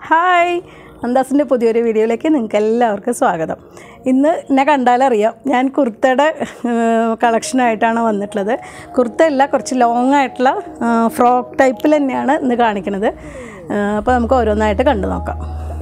hi അന്താസിൻ്റെ പുതിയൊരു വീഡിയോയിലേക്ക് നിങ്ങൾക്ക് എല്ലാവർക്കും സ്വാഗതം ഇന്ന് എന്നെ കണ്ടാലറിയാം ഞാൻ കുർത്തയുടെ കളക്ഷനായിട്ടാണ് വന്നിട്ടുള്ളത് കുർത്ത അല്ല കുറച്ച് ലോങ് ആയിട്ടുള്ള ഫ്രോക്ക് ടൈപ്പിൽ തന്നെയാണ് ഇന്ന് കാണിക്കുന്നത് അപ്പോൾ നമുക്ക് ഓരോന്നായിട്ട് കണ്ടു നോക്കാം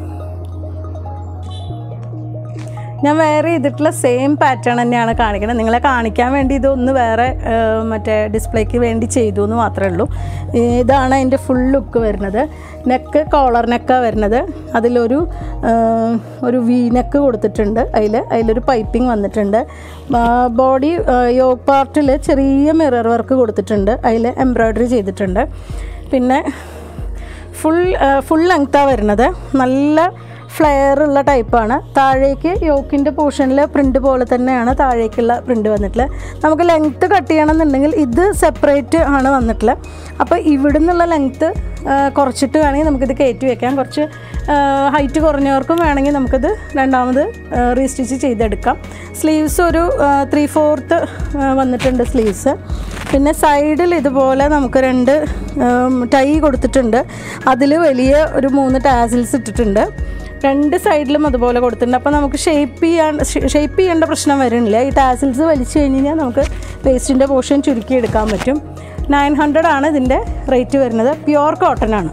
ഞാൻ വേറെ ചെയ്തിട്ടുള്ള സെയിം പാറ്റേൺ തന്നെയാണ് കാണിക്കുന്നത് നിങ്ങളെ കാണിക്കാൻ വേണ്ടി ഇതൊന്ന് വേറെ ആ, മറ്റേ ഡിസ്പ്ലേക്ക് വേണ്ടി ചെയ്തു എന്ന് മാത്രമേ ഉള്ളൂ ഇതാണ് അതിൻ്റെ ഫുൾ ലുക്ക് വരുന്നത് നെക്ക് കോളർ നെക്കാണ് വരുന്നത് അതിലൊരു ആ, ഒരു വി നെക്ക് കൊടുത്തിട്ടുണ്ട് അതിൽ അതിലൊരു പൈപ്പിംഗ് വന്നിട്ടുണ്ട് ബോഡി യോഗ് പാർട്ടിൽ ചെറിയ മിറർ വർക്ക് കൊടുത്തിട്ടുണ്ട് അതിൽ എംബ്രോയ്ഡറി ചെയ്തിട്ടുണ്ട് പിന്നെ ഫുൾ ഫുൾ ലെങ്ത്താണ് വരുന്നത് നല്ല ഫ്ലെയർ ഉള്ള ടൈപ്പാണ് താഴേക്ക് യോക്കിൻ്റെ പോർഷനിൽ പ്രിൻ്റ് പോലെ തന്നെയാണ് താഴേക്കുള്ള പ്രിൻ്റ് വന്നിട്ടുള്ളത് നമുക്ക് ലെങ്ത്ത് കട്ട് ചെയ്യണമെന്നുണ്ടെങ്കിൽ ഇത് സെപ്പറേറ്റ് ആണ് വന്നിട്ടുള്ളത് അപ്പോൾ ഇവിടെ നിന്നുള്ള ലെങ്ത്ത് കുറച്ചിട്ട് വേണമെങ്കിൽ നമുക്കിത് കയറ്റി വെക്കാം കുറച്ച് ഹൈറ്റ് കുറഞ്ഞവർക്കും വേണമെങ്കിൽ നമുക്കിത് രണ്ടാമത് റീസ്റ്റിച്ച് ചെയ്തെടുക്കാം സ്ലീവ്സ് ഒരു ത്രീ ഫോർത്ത് വന്നിട്ടുണ്ട് സ്ലീവ്സ് പിന്നെ സൈഡിൽ ഇതുപോലെ നമുക്ക് രണ്ട് ടൈ കൊടുത്തിട്ടുണ്ട് അതിൽ വലിയ ഒരു മൂന്ന് ടാസിൽസ് ഇട്ടിട്ടുണ്ട് രണ്ട് സൈഡിലും അതുപോലെ കൊടുത്തിട്ടുണ്ട് അപ്പോൾ നമുക്ക് ഷേപ്പ് ചെയ്യാൻ ഷേപ്പ് ചെയ്യേണ്ട പ്രശ്നം വരുന്നില്ല ഈ ടാസിൽസ് വലിച്ചു കഴിഞ്ഞ് കഴിഞ്ഞാൽ നമുക്ക് വേസ്റ്റിൻ്റെ പോർഷൻ ചുരുക്കി എടുക്കാൻ പറ്റും നയൻ ഹൺഡ്രഡ് ആണ് ഇതിൻ്റെ റേറ്റ് വരുന്നത് പ്യുവർ കോട്ടൺ ആണ്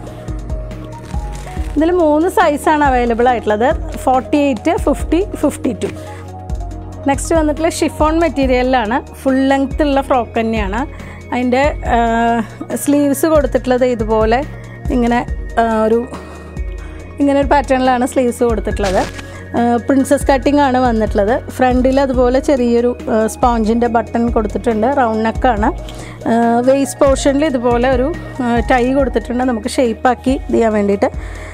ഇതിൽ മൂന്ന് സൈസാണ് അവൈലബിൾ ആയിട്ടുള്ളത് forty eight fifty fifty two next വന്നിട്ടുള്ള ഷിഫോൺ മെറ്റീരിയലിലാണ് ഫുൾ ലെങ്ത് ഉള്ള ഫ്രോക്ക് തന്നെയാണ് അതിൻ്റെ സ്ലീവ്സ് കൊടുത്തിട്ടുള്ളത് ഇതുപോലെ ഇങ്ങനെ ആ, ഒരു ഇങ്ങനെ ഒരു പാറ്റേണിലാണ് സ്ലീവ്സ് കൊടുത്തിട്ടുള്ളത് പ്രിൻസസ് കട്ടിംഗ് ആണ് വന്നിട്ടുള്ളത് ഫ്രണ്ടിൽ അതുപോലെ ചെറിയൊരു സ്പോഞ്ചിൻ്റെ ബട്ടൺ കൊടുത്തിട്ടുണ്ട് റൗണ്ട് നെക്കാണ് വേസ്റ്റ് പോർഷനിൽ ഇതുപോലെ ഒരു ടൈ കൊടുത്തിട്ടുണ്ട് നമുക്ക് ഷേപ്പാക്കി ചെയ്യാൻ വേണ്ടിയിട്ട്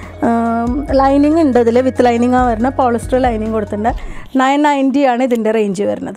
ലൈനിങ് ഉണ്ട് ഇതിൽ വിത്ത് ലൈനിങ്ങാണ് വരുന്നത് പോളിസ്റ്റർ ലൈനിങ് കൊടുത്തിട്ടുണ്ട് നയൻ നയൻറ്റി ആണ് ഇതിൻ്റെ റേഞ്ച് വരുന്നത്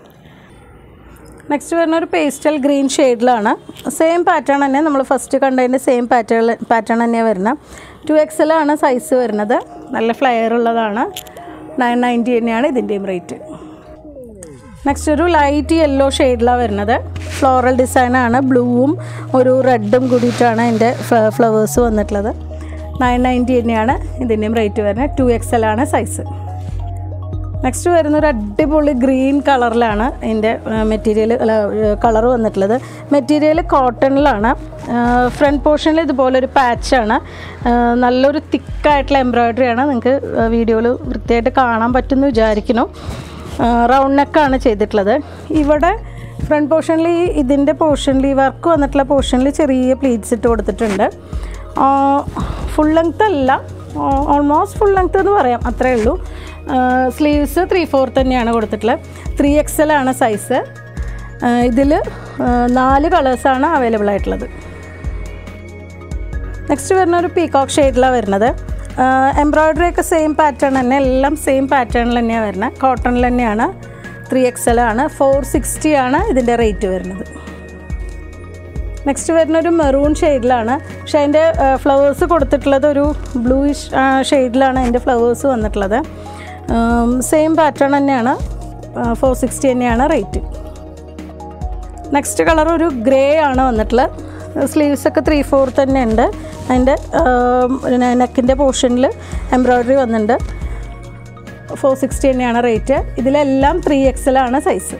നെക്സ്റ്റ് വരുന്ന ഒരു പേസ്റ്റൽ ഗ്രീൻ ഷെയ്ഡിലാണ് സെയിം പാറ്റേൺ തന്നെ നമ്മൾ ഫസ്റ്റ് കണ്ടതിൻ്റെ സെയിം പാറ്റേൺ പാറ്റേൺ തന്നെയാണ് വരുന്നത് ടു എക്സ് ആണ് സൈസ് വരുന്നത് നല്ല ഫ്ലെയർ ഉള്ളതാണ് നയൻ നയൻറ്റി തന്നെയാണ് ഇതിൻ്റെയും റേറ്റ് നെക്സ്റ്റ് ഒരു ലൈറ്റ് യെല്ലോ ഷെയ്ഡിലാണ് വരുന്നത് ഫ്ലോറൽ ഡിസൈനാണ് ബ്ലൂവും ഒരു റെഡും കൂടിയിട്ടാണ് അതിൻ്റെ ഫ്ലവേഴ്സ് വന്നിട്ടുള്ളത് നയൻ നയൻറ്റി തന്നെയാണ് ഇതിൻ്റെയും റേറ്റ് വരുന്നത് ടു എക്സ് എൽ ആണ് സൈസ് നെക്സ്റ്റ് വരുന്ന ഒരു അടിപൊളി ഗ്രീൻ കളറിലാണ് ഇതിൻ്റെ മെറ്റീരിയൽ കളർ വന്നിട്ടുള്ളത് മെറ്റീരിയൽ കോട്ടണിലാണ് ഫ്രണ്ട് പോർഷനിൽ ഇതുപോലെ ഒരു പാച്ചാണ് നല്ലൊരു തിക്കായിട്ടുള്ള എംബ്രോയ്ഡറിയാണ് നിങ്ങൾക്ക് വീഡിയോയിൽ വൃത്തിയായിട്ട് കാണാൻ പറ്റുമെന്ന് വിചാരിക്കുന്നു റൗണ്ട് നെക്കാണ് ചെയ്തിട്ടുള്ളത് ഇവിടെ ഫ്രണ്ട് പോർഷനിൽ ഈ ഇതിൻ്റെ പോർഷനിൽ ഈ വർക്ക് വന്നിട്ടുള്ള പോർഷനിൽ ചെറിയ പ്ലീറ്റ്സ് ഇട്ട് കൊടുത്തിട്ടുണ്ട് ഫുൾ ലെങ്ത് അല്ല ഓൾമോസ്റ്റ് ഫുൾ ലെങ്ത് എന്ന് പറയാം അത്രേ ഉള്ളൂ സ്ലീവ്സ് ത്രീ ഫോർത്ത് തന്നെയാണ് കൊടുത്തിട്ടുള്ളത് ത്രീ എക്സ് എൽ ആണ് സൈസ് ഇതിൽ നാല് കളേഴ്സാണ് അവൈലബിൾ ആയിട്ടുള്ളത് നെക്സ്റ്റ് വരുന്ന ഒരു പീകോക്ക് ഷെയ്ഡിലാണ് വരുന്നത് എംബ്രോയ്ഡറി ഒക്കെ സെയിം പാറ്റേൺ തന്നെ എല്ലാം സെയിം പാറ്റേണിൽ തന്നെയാണ് വരുന്നത് കോട്ടണിൽ തന്നെയാണ് ത്രീ എക്സ് എൽ ആണ് ഫോർ സിക്സ്റ്റി ആണ് ഇതിൻ്റെ റേറ്റ് വരുന്നത് നെക്സ്റ്റ് വരുന്ന ഒരു മെറൂൺ ഷെയ്ഡിലാണ് പക്ഷേ അതിൻ്റെ ഫ്ലവേഴ്സ് കൊടുത്തിട്ടുള്ളത് ഒരു ബ്ലൂയിഷ് ഷെയ്ഡിലാണ് അതിൻ്റെ ഫ്ലവേഴ്സ് വന്നിട്ടുള്ളത് സെയിം പാറ്റേൺ തന്നെയാണ് ഫോർ സിക്സ്റ്റി തന്നെയാണ് റേറ്റ് നെക്സ്റ്റ് കളർ ഒരു ഗ്രേ ആണ് വന്നിട്ടുള്ളത് സ്ലീവ്സ് ഒക്കെ ത്രീ ഫോർത്ത് തന്നെ ഉണ്ട് അതിൻ്റെ നെക്കിൻ്റെ പോർഷനിൽ എംബ്രോയ്ഡറി വന്നിട്ടുണ്ട് ഫോർ സിക്സ്റ്റി തന്നെയാണ് റേറ്റ് ഇതിലെല്ലാം ത്രീ എക്സ് ആണ് സൈസ്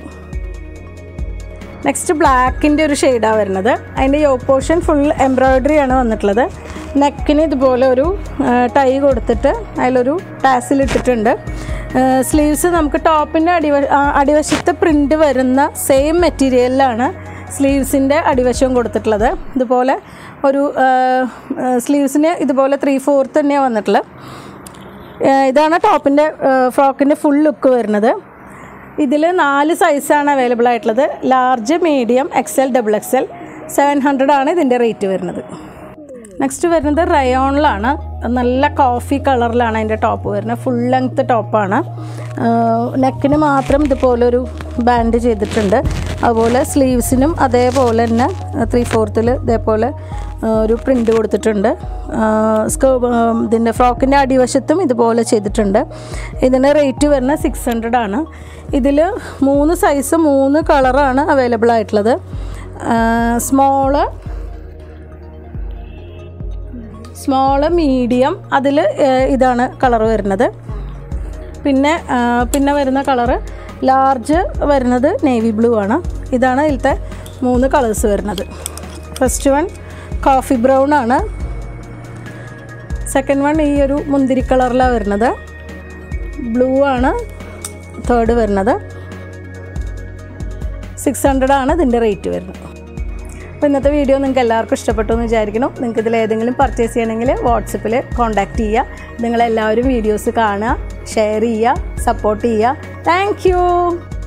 നെക്സ്റ്റ് ബ്ലാക്കിൻ്റെ ഒരു ഷെയ്ഡാണ് വരുന്നത് അതിൻ്റെ യോ പോർഷൻ ഫുൾ എംബ്രോയ്ഡറി ആണ് വന്നിട്ടുള്ളത് നെക്കിന് ഇതുപോലെ ഒരു ടൈ കൊടുത്തിട്ട് അതിലൊരു ടാസിൽ ഇട്ടിട്ടുണ്ട് സ്ലീവ്സ് നമുക്ക് ടോപ്പിൻ്റെ അടിവ ആ, അടിവശത്ത് പ്രിൻ്റ് വരുന്ന സെയിം മെറ്റീരിയലിലാണ് സ്ലീവ്സിൻ്റെ അടിവശവും കൊടുത്തിട്ടുള്ളത് ഇതുപോലെ ഒരു സ്ലീവ്സിന് ഇതുപോലെ ത്രീ ഫോർത്ത് തന്നെയാണ് വന്നിട്ടുള്ളത് ഏഹ് ഇതാണ് ടോപ്പിൻ്റെ ഫ്രോക്കിൻ്റെ ഫുൾ ലുക്ക് വരുന്നത് ഇതിൽ നാല് സൈസാണ് അവൈലബിൾ ആയിട്ടുള്ളത് large medium X L double X L seven hundred ആണ് ഇതിൻ്റെ റേറ്റ് വരുന്നത് നെക്സ്റ്റ് വരുന്നത് റയോണിലാണ് നല്ല കോഫി കളറിലാണ് അതിൻ്റെ ടോപ്പ് വരുന്നത് ഫുൾ ലെങ്ത്ത് ടോപ്പാണ് നെക്കിന് മാത്രം ഇതുപോലൊരു ബാൻഡ് ചെയ്തിട്ടുണ്ട് അതുപോലെ സ്ലീവ്സിനും അതേപോലെ തന്നെ ത്രീ ഫോർത്തിൽ ഇതേപോലെ ആ, ഒരു പ്രിൻ്റ് കൊടുത്തിട്ടുണ്ട് സ്കേ ഇതിൻ്റെ ഫ്രോക്കിൻ്റെ അടിവശത്തും ഇതുപോലെ ചെയ്തിട്ടുണ്ട് ഇതിൻ്റെ റേറ്റ് വരുന്നത് സിക്സ് ഹൺഡ്രഡ് ആണ് ഇതിൽ മൂന്ന് സൈസ് മൂന്ന് കളറാണ് അവൈലബിൾ ആയിട്ടുള്ളത് സ്മോള് സ്മോള് മീഡിയം അതിൽ ഇതാണ് കളർ വരുന്നത് പിന്നെ ആ, പിന്നെ വരുന്ന കളറ് ലാർജ് വരുന്നത് നേവി ബ്ലൂ ആണ് ഇതാണ് ഇതിലത്തെ മൂന്ന് കളേഴ്സ് വരുന്നത് ഫസ്റ്റ് വൺ കോഫി ബ്രൗൺ ആണ് സെക്കൻഡ് വൺ ഈ ഒരു മുന്തിരി കളറിലാണ് വരുന്നത് ബ്ലൂ ആണ് തേർഡ് വരുന്നത് സിക്സ് ഹൺഡ്രഡ് ആണ് ഇതിൻ്റെ റേറ്റ് വരുന്നത് അപ്പോൾ ഇന്നത്തെ വീഡിയോ നിങ്ങൾക്ക് എല്ലാവർക്കും ഇഷ്ടപ്പെട്ടു എന്ന് വിചാരിക്കണം നിങ്ങൾക്ക് ഇതിൽ ഏതെങ്കിലും പർച്ചേസ് ചെയ്യണമെങ്കിൽ വാട്സപ്പിൽ കോൺടാക്റ്റ് ചെയ്യുക നിങ്ങളെല്ലാവരും വീഡിയോസ് കാണുക ഷെയർ ചെയ്യുക സപ്പോർട്ട് ചെയ്യുക താങ്ക്